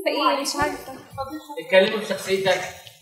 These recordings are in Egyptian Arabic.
في ايه مش عارفه اتكلموا بشخصيتك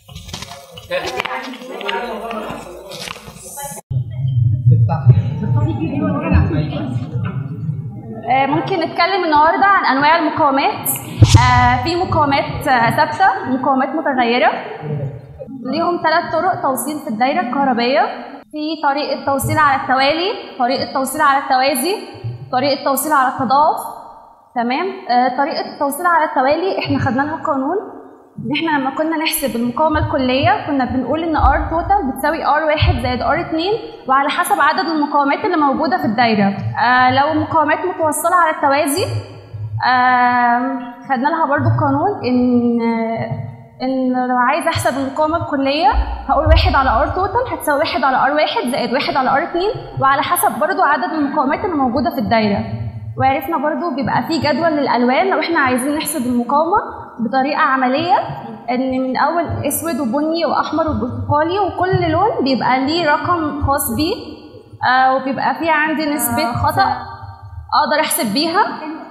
آه، ممكن نتكلم النهارده عن انواع المقاومات آه، في مقاومات آه، ثابته ومقاومات متغيره ليهم ثلاث طرق توصيل في الدايره الكهربائيه في طريقه توصيل على التوالي طريقه توصيل على التوازي طريقه توصيل على التضاعف تمام آه، طريقه التوصيل على التوالي احنا خدنا لها قانون ان احنا لما كنا نحسب المقاومه الكليه كنا بنقول ان ار توتال بتساوي ار واحد زائد ار اتنين وعلى حسب عدد المقاومات اللي موجوده في الدايره آه لو المقاومات متوصله على التوازي آه خدنا لها برضو قانون ان ان لو عايز احسب المقاومه الكليه هقول واحد على ار توتال هتساوي واحد على ار واحد زائد واحد على ار اتنين وعلى حسب برضو عدد المقاومات اللي موجوده في الدايره وعرفنا برضو بيبقى في جدول للالوان لو احنا عايزين نحسب المقاومه بطريقه عمليه ان من اول اسود وبني واحمر وبرتقالي وكل لون بيبقى ليه رقم خاص بيه آه وبيبقى فيه عندي نسبه خطا اقدر احسب بيها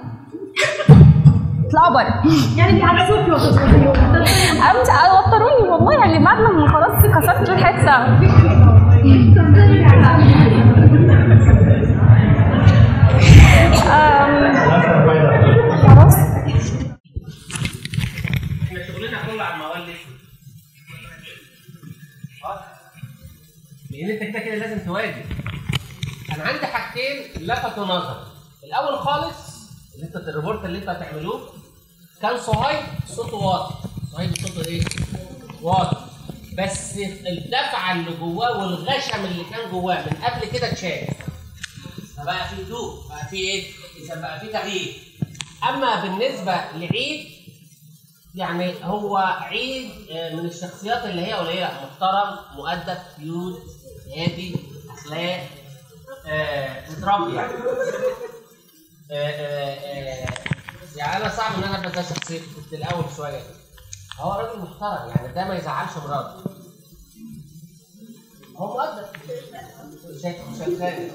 اطلعوا بره يعني بيعكسوك يا امتى وتروني والله يعني بعد ما خلاص كسرت الحته أم، خلاص احنا شغلنا كله على الموال ليه؟ اه لان انت كده كده لازم تواجه انا عندي حاجتين لفتوا نظري الاول خالص اللي انت الريبورت اللي انت هتعملوه كان صهيب صوته واطي صهيب صوته ايه؟ واطي بس الدفعه اللي جواه والغشم اللي كان جواه من قبل كده اتشال فبقى في هدوء بقى في ايه؟ اذا بقى في تغيير اما بالنسبه لعيد يعني هو عيد آه، من الشخصيات اللي هي قليله محترم مؤدب كيوت هادي اخلاق آه، متربي يعني آه، آه، آه، يعني انا صعب ان انا ابقى زي شخصيته كنت الاول شويه هو راجل محترم يعني ده ما يزعلش مراته هو مؤدب شايف- شغال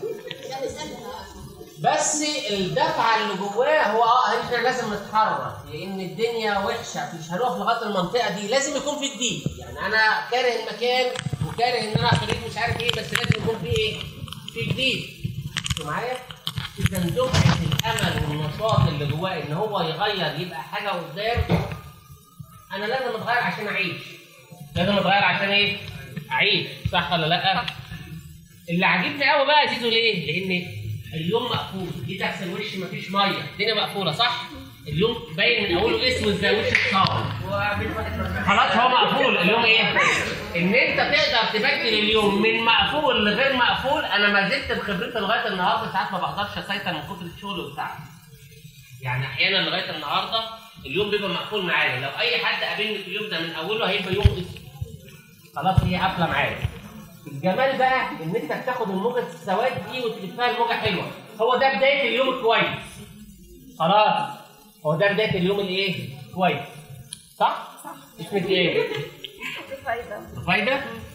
بس الدفعه اللي جواه هو اه احنا لازم نتحرك لان الدنيا وحشه مش هنقف لغايه المنطقه دي لازم يكون في جديد يعني انا كاره المكان وكاره ان انا خريج مش عارف ايه بس لازم يكون في ايه؟ في جديد انتوا معايا؟ اذا دفعه الامل والنشاط اللي جواه ان هو يغير يبقى حاجه قدام انا لازم اتغير عشان اعيش لازم اتغير عشان ايه؟ اعيش صح ولا لا؟ اللي عاجبني قوي بقى يا زيزو ليه؟ لان اليوم مقفول جيت اغسل وشي مفيش ميه الدنيا مقفوله صح؟ اليوم باين من اوله اسود زي وش الصابر خلاص هو مقفول اليوم ايه؟ ان انت تقدر تبدل اليوم من مقفول لغير مقفول انا ما زلت بخبرتي لغايه النهارده ساعات ما بقدرش اسيطر من كتر الشغل وبتاع يعني احيانا لغايه النهارده اليوم بيبقى مقفول معايا لو اي حد قابلني في اليوم ده من اوله هيبقى يوم اسود خلاص هي قافله معايا الجمال بقى ان انت بتاخد الموجه السواد دي وتلفها الموجه حلوه هو ده بدايه اليوم الكويس خلاص هو ده بدايه اليوم الايه كويس صح؟ صح اسمك ايه؟ فايده رفايده